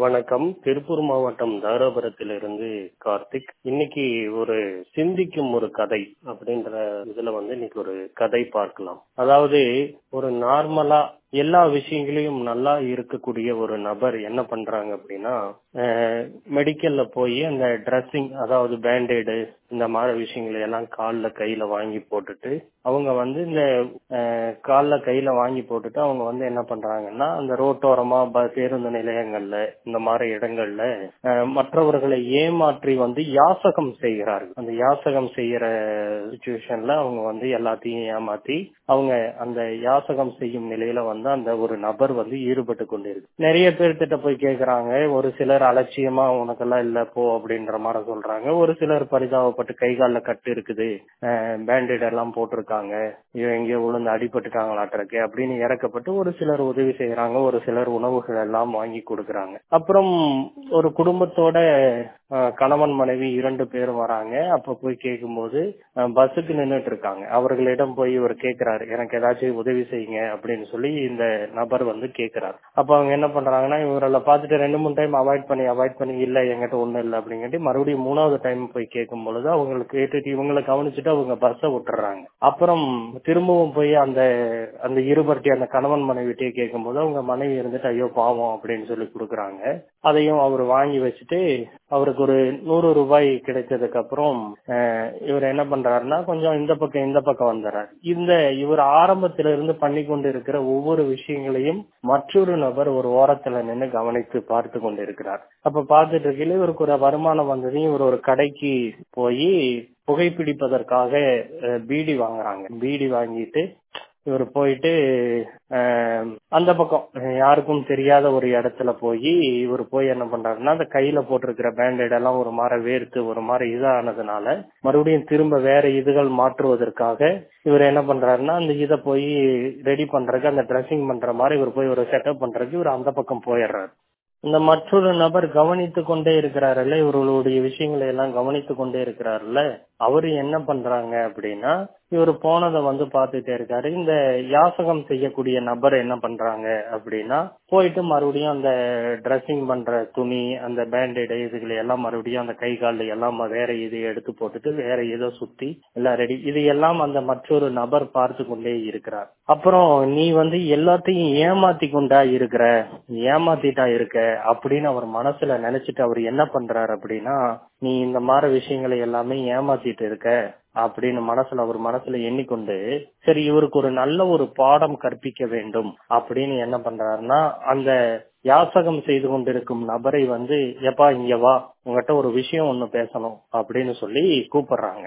வணக்கம் திருப்பூர் மாவட்டம் தாராபுரத்திலிருந்து கார்த்திக் இன்னைக்கு ஒரு சிந்திக்கும் ஒரு கதை அப்படின்ற இதுல வந்து இன்னைக்கு ஒரு கதை பார்க்கலாம் அதாவது ஒரு நார்மலா எல்லா விஷயங்களையும் நல்லா இருக்கக்கூடிய ஒரு நபர் என்ன பண்றாங்க அப்படின்னா மெடிக்கல்ல போய் அந்த ட்ரெஸ்ஸிங் அதாவது பேண்டேடு இந்த மாதிரி விஷயங்களை எல்லாம் காலில் கையில வாங்கி போட்டுட்டு அவங்க வந்து இந்த காலில் கையில வாங்கி போட்டுட்டு அவங்க வந்து என்ன பண்றாங்கன்னா அந்த ரோட்டோரமா பேருந்து நிலையங்கள்ல இந்த மாதிரி இடங்கள்ல மற்றவர்களை ஏமாற்றி வந்து யாசகம் செய்கிறார்கள் அந்த யாசகம் செய்யற சுச்சுவேஷன்ல அவங்க வந்து எல்லாத்தையும் ஏமாத்தி அவங்க அந்த யாசகம் செய்யும் நிலையில வந்து அந்த ஒரு நபர் வந்து ஈடுபட்டு கொண்டிருக்கு நிறைய பேர்கிட்ட போய் கேக்குறாங்க ஒரு சிலர் அலட்சியமா உனக்கெல்லாம் இல்ல போ அப்படின்ற மாதிரி சொல்றாங்க ஒரு சிலர் பரிதாபப்பட்டு கை காலில் கட்டு இருக்குது பேண்டேட் எல்லாம் போட்டிருக்காங்க இவன் எங்கேயோ விழுந்து அடிபட்டுட்டாங்களாட்டிருக்கு அப்படின்னு இறக்கப்பட்டு ஒரு சிலர் உதவி செய்யறாங்க ஒரு சிலர் உணவுகள் எல்லாம் வாங்கி கொடுக்கறாங்க அப்புறம் ஒரு குடும்பத்தோட கணவன் மனைவி இரண்டு பேரும் வராங்க அப்ப போய் கேட்கும்போது பஸ்ஸுக்கு நின்றுட்டு இருக்காங்க அவர்களிடம் போய் இவர் கேட்கிறாரு எனக்கு ஏதாச்சும் உதவி செய்யுங்க அப்படின்னு சொல்லி இந்த நபர் வந்து கேட்கிறாரு அப்ப அவங்க என்ன பண்றாங்கன்னா இவரை பார்த்துட்டு ரெண்டு மூணு டைம் அவாய்ட் பண்ணி அவாய்ட் பண்ணி இல்ல எங்கிட்ட ஒண்ணும் இல்லை அப்படிங்கிட்டு மறுபடியும் மூணாவது டைம் போய் கேட்கும் பொழுது அவங்களுக்கு கேட்டுட்டு இவங்களை கவனிச்சுட்டு அவங்க பஸ்ஸை விட்டுறாங்க அப்புறம் திரும்பவும் போய் அந்த அந்த இருபர்ட்டி அந்த கணவன் மனைவிட்டே கேட்கும் போது அவங்க மனைவி இருந்துட்டு ஐயோ பாவம் அப்படின்னு சொல்லி கொடுக்குறாங்க அதையும் அவர் வாங்கி வச்சுட்டு அவருக்கு ஒரு நூறு ரூபாய் கிடைச்சதுக்கு அப்புறம் இவர் என்ன பண்றாருன்னா கொஞ்சம் இந்த பக்கம் இந்த பக்கம் வந்துடுறாரு இந்த இவர் ஆரம்பத்தில இருந்து பண்ணி கொண்டு இருக்கிற ஒவ்வொரு விஷயங்களையும் மற்றொரு நபர் ஒரு ஓரத்துல நின்று கவனித்து பார்த்து கொண்டு இருக்கிறார் அப்ப பார்த்துட்டு இருக்கையில இவருக்கு ஒரு வருமானம் வந்ததையும் இவர் ஒரு கடைக்கு போய் புகைப்பிடிப்பதற்காக பீடி வாங்குறாங்க பீடி வாங்கிட்டு இவர் போயிட்டு அந்த பக்கம் யாருக்கும் தெரியாத ஒரு இடத்துல போய் இவர் போய் என்ன பண்றாருன்னா அந்த கையில போட்டிருக்கிற பேண்டேட் எல்லாம் ஒரு மாதிரி வேர்த்து ஒரு மாதிரி இதானதுனால மறுபடியும் திரும்ப வேற இதுகள் மாற்றுவதற்காக இவர் என்ன பண்றாருன்னா அந்த இதை போய் ரெடி பண்றதுக்கு அந்த ட்ரெஸ்ஸிங் பண்ற மாதிரி இவர் போய் ஒரு செட்டப் பண்றதுக்கு இவர் அந்த பக்கம் போயிடுறாரு இந்த மற்றொரு நபர் கவனித்து கொண்டே இருக்கிறாருல்ல இவர்களுடைய விஷயங்களை எல்லாம் கவனித்து கொண்டே இருக்கிறாருல்ல அவரு என்ன பண்றாங்க அப்படின்னா இவர் போனதை வந்து பார்த்துட்டே இருக்காரு இந்த யாசகம் செய்யக்கூடிய நபர் என்ன பண்றாங்க அப்படின்னா போயிட்டு மறுபடியும் அந்த ட்ரெஸ்ஸிங் பண்ற துணி அந்த பேண்டேடு இதுகளை எல்லாம் மறுபடியும் அந்த கை கால் எல்லாம் வேற இது எடுத்து போட்டுட்டு வேற ஏதோ சுத்தி எல்லாம் ரெடி இது எல்லாம் அந்த மற்றொரு நபர் பார்த்து கொண்டே இருக்கிறார் அப்புறம் நீ வந்து எல்லாத்தையும் ஏமாத்தி கொண்டா இருக்கிற ஏமாத்திட்டா இருக்க அப்படின்னு அவர் மனசுல நினைச்சிட்டு அவர் என்ன பண்றாரு அப்படின்னா நீ இந்த மாதிரி விஷயங்களை எல்லாமே ஏமாத்திட்டு இருக்க அப்படின்னு மனசுல அவர் மனசுல எண்ணிக்கொண்டு சரி இவருக்கு ஒரு நல்ல ஒரு பாடம் கற்பிக்க வேண்டும் அப்படின்னு என்ன பண்றாருன்னா அந்த யாசகம் செய்து கொண்டிருக்கும் நபரை வந்து எப்பா இங்க வா உங்ககிட்ட ஒரு விஷயம் ஒண்ணு பேசணும் அப்படின்னு சொல்லி கூப்பிடுறாங்க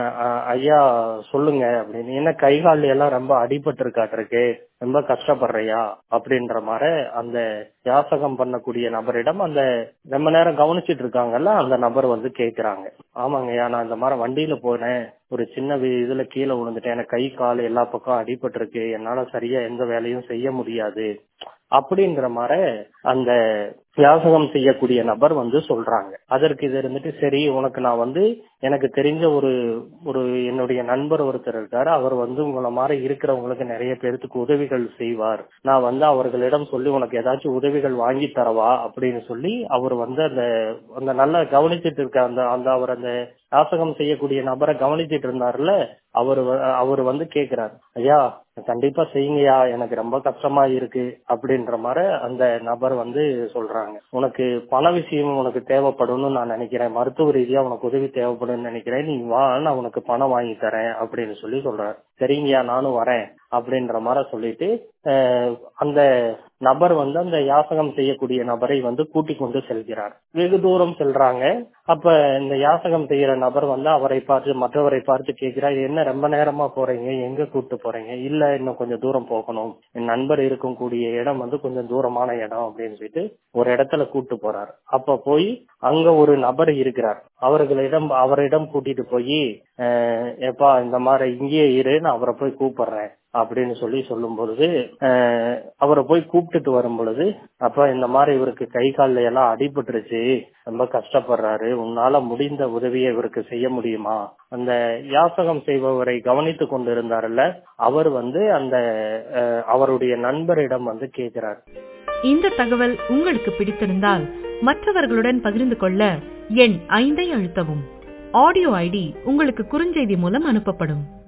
ஐயா சொல்லுங்க அப்படின்னு என்ன கை கால் எல்லாம் ரொம்ப அடிபட்டு இருக்காட்டிருக்கு ரொம்ப கஷ்டப்படுறியா அப்படின்ற மாதிரி அந்த யாசகம் பண்ணக்கூடிய நபரிடம் அந்த ரொம்ப நேரம் கவனிச்சிட்டு இருக்காங்கல்ல அந்த நபர் வந்து கேக்குறாங்க ஆமாங்கய்யா நான் இந்த மாதிரி வண்டியில போனேன் ஒரு சின்ன இதுல கீழே விழுந்துட்டேன் எனக்கு கை கால் எல்லா பக்கம் அடிபட்டு இருக்கு என்னால சரியா எந்த வேலையும் செய்ய முடியாது அப்படின்ற மாதிரி அந்த யாசகம் செய்யக்கூடிய நபர் வந்து சொல்றாங்க அதற்கு இது இருந்துட்டு சரி உனக்கு நான் வந்து எனக்கு தெரிஞ்ச ஒரு ஒரு என்னுடைய நண்பர் ஒருத்தர் இருக்காரு அவர் வந்து உங்களை மாதிரி இருக்கிறவங்களுக்கு நிறைய பேர்த்துக்கு உதவிகள் செய்வார் நான் வந்து அவர்களிடம் சொல்லி உனக்கு ஏதாச்சும் உதவிகள் வாங்கி தரவா அப்படின்னு சொல்லி அவர் வந்து அந்த அந்த நல்லா கவனிச்சிட்டு இருக்க அந்த அந்த அவர் அந்த யாசகம் செய்யக்கூடிய நபரை கவனிச்சிட்டு இருந்தாருல அவர் அவர் வந்து கேக்குறாரு ஐயா கண்டிப்பா செய்யுங்கய்யா எனக்கு ரொம்ப கஷ்டமா இருக்கு அப்படின்ற மாதிரி அந்த நபர் வந்து சொல்றாங்க உனக்கு பண விஷயம் உனக்கு தேவைப்படும்னு நான் நினைக்கிறேன் மருத்துவ ரீதியா உனக்கு உதவி தேவைப்படும் நினைக்கிறேன் நீ வா நான் உனக்கு பணம் வாங்கி தரேன் அப்படின்னு சொல்லி சொல்றாரு சரிங்கய்யா நானும் வரேன் அப்படின்ற மாதிரி சொல்லிட்டு அந்த நபர் வந்து அந்த யாசகம் செய்யக்கூடிய நபரை வந்து கூட்டிக் கொண்டு செல்கிறார் வெகு தூரம் செல்றாங்க அப்ப இந்த யாசகம் செய்யற நபர் வந்து அவரை பார்த்து மற்றவரை பார்த்து கேட்கிறார் என்ன ரொம்ப நேரமா போறீங்க எங்க கூட்டு போறீங்க இல்ல இன்னும் கொஞ்சம் தூரம் போகணும் என் நண்பர் இருக்கக்கூடிய இடம் வந்து கொஞ்சம் தூரமான இடம் அப்படின்னு சொல்லிட்டு ஒரு இடத்துல கூட்டு போறார் அப்ப போய் அங்க ஒரு நபர் இருக்கிறார் அவர்களிடம் அவரிடம் கூட்டிட்டு போய் எப்பா இந்த மாதிரி இங்கேயே இரு நான் அவரை போய் கூப்பிடுறேன் அப்படின்னு சொல்லி சொல்லும் பொழுது அவரை போய் கூப்பிட்டுட்டு வரும் பொழுது அப்ப இந்த மாதிரி இவருக்கு கை கால்ல எல்லாம் அடிபட்டுருச்சு ரொம்ப கஷ்டப்படுறாரு உன்னால முடிந்த உதவியை இவருக்கு செய்ய முடியுமா அந்த யாசகம் செய்பவரை கவனித்து கொண்டிருந்தாருல்ல அவர் வந்து அந்த அவருடைய நண்பரிடம் வந்து கேட்கிறார் இந்த தகவல் உங்களுக்கு பிடித்திருந்தால் மற்றவர்களுடன் பகிர்ந்து கொள்ள எண் ஐந்தை அழுத்தவும் ஆடியோ ஐடி உங்களுக்கு குறுஞ்செய்தி மூலம் அனுப்பப்படும்